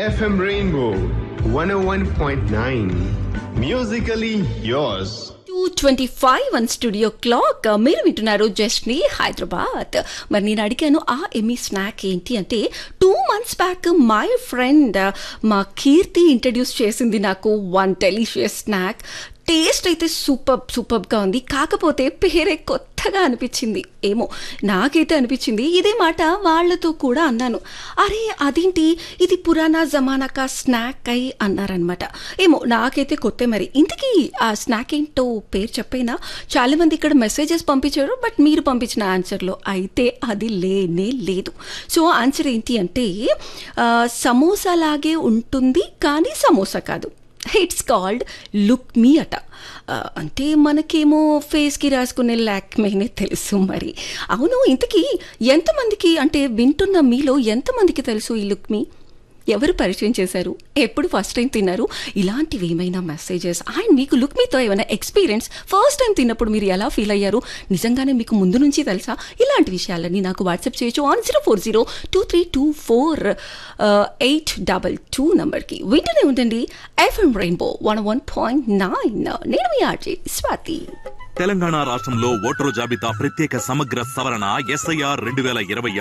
FM Rainbow 101.9. Musically yours. Two twenty five one studio clock మీరు వింటున్నారు జస్ట్ని హైదరాబాద్ మరి నేను అడిగాను ఆ ఎమీ స్నాక్ ఏంటి అంటే two months back my friend మా కీర్తి ఇంట్రడ్యూస్ చేసింది నాకు వన్ డెలిషియస్ స్నాక్ టేస్ట్ అయితే సూపర్ సూపర్గా ఉంది కాకపోతే పేరే కొత్తగా అనిపించింది ఏమో నాకైతే అనిపించింది ఇదే మాట వాళ్ళతో కూడా అన్నాను అరే అదేంటి ఇది పురాణా జమానా కా స్నాక్ అయి అన్నారనమాట ఏమో నాకైతే కొత్త మరి ఇంతకీ ఆ స్నాక్ ఏంటో పేరు చెప్పైనా చాలా మంది ఇక్కడ మెసేజెస్ పంపించారు బట్ మీరు పంపించిన ఆన్సర్లో అయితే అది లేనే లేదు సో ఆన్సర్ ఏంటి అంటే ఆ, సమోసా లాగే ఉంటుంది కానీ సమోసా కాదు ఇట్స్ కాల్డ్ లుక్ మీ అట ఆ, అంటే మనకేమో ఫేస్కి రాసుకునే లాక్మేనే తెలుసు మరి అవును ఇంతకీ ఎంతమందికి అంటే వింటున్న మీలో ఎంతమందికి తెలుసు ఈ లుక్ మీ ఎవరు పరిచయం చేశారు ఎప్పుడు ఫస్ట్ టైం తిన్నారు ఇలాంటివి ఏమైనా మెసేజెస్ అండ్ మీకు లుక్ మీతో ఏమైనా ఎక్స్పీరియన్స్ ఫస్ట్ టైం తిన్నప్పుడు మీరు ఎలా ఫీల్ అయ్యారు నిజంగానే మీకు ముందు నుంచి తెలుసా ఇలాంటి విషయాలన్నీ నాకు వాట్సాప్ చేయొచ్చు on zero four zero two three two four eight double two నంబర్కి వింటూనే ఉండండి FM rainbow one one point nine నేను మీ ఆర్జే స్వాతి తెలంగాణ రాష్ట్రంలో ఓటరు జాబితా ప్రత్యేక సమగ్ర సవరణ ఎస్ఐఆర్ రెండు వేల ఇరవై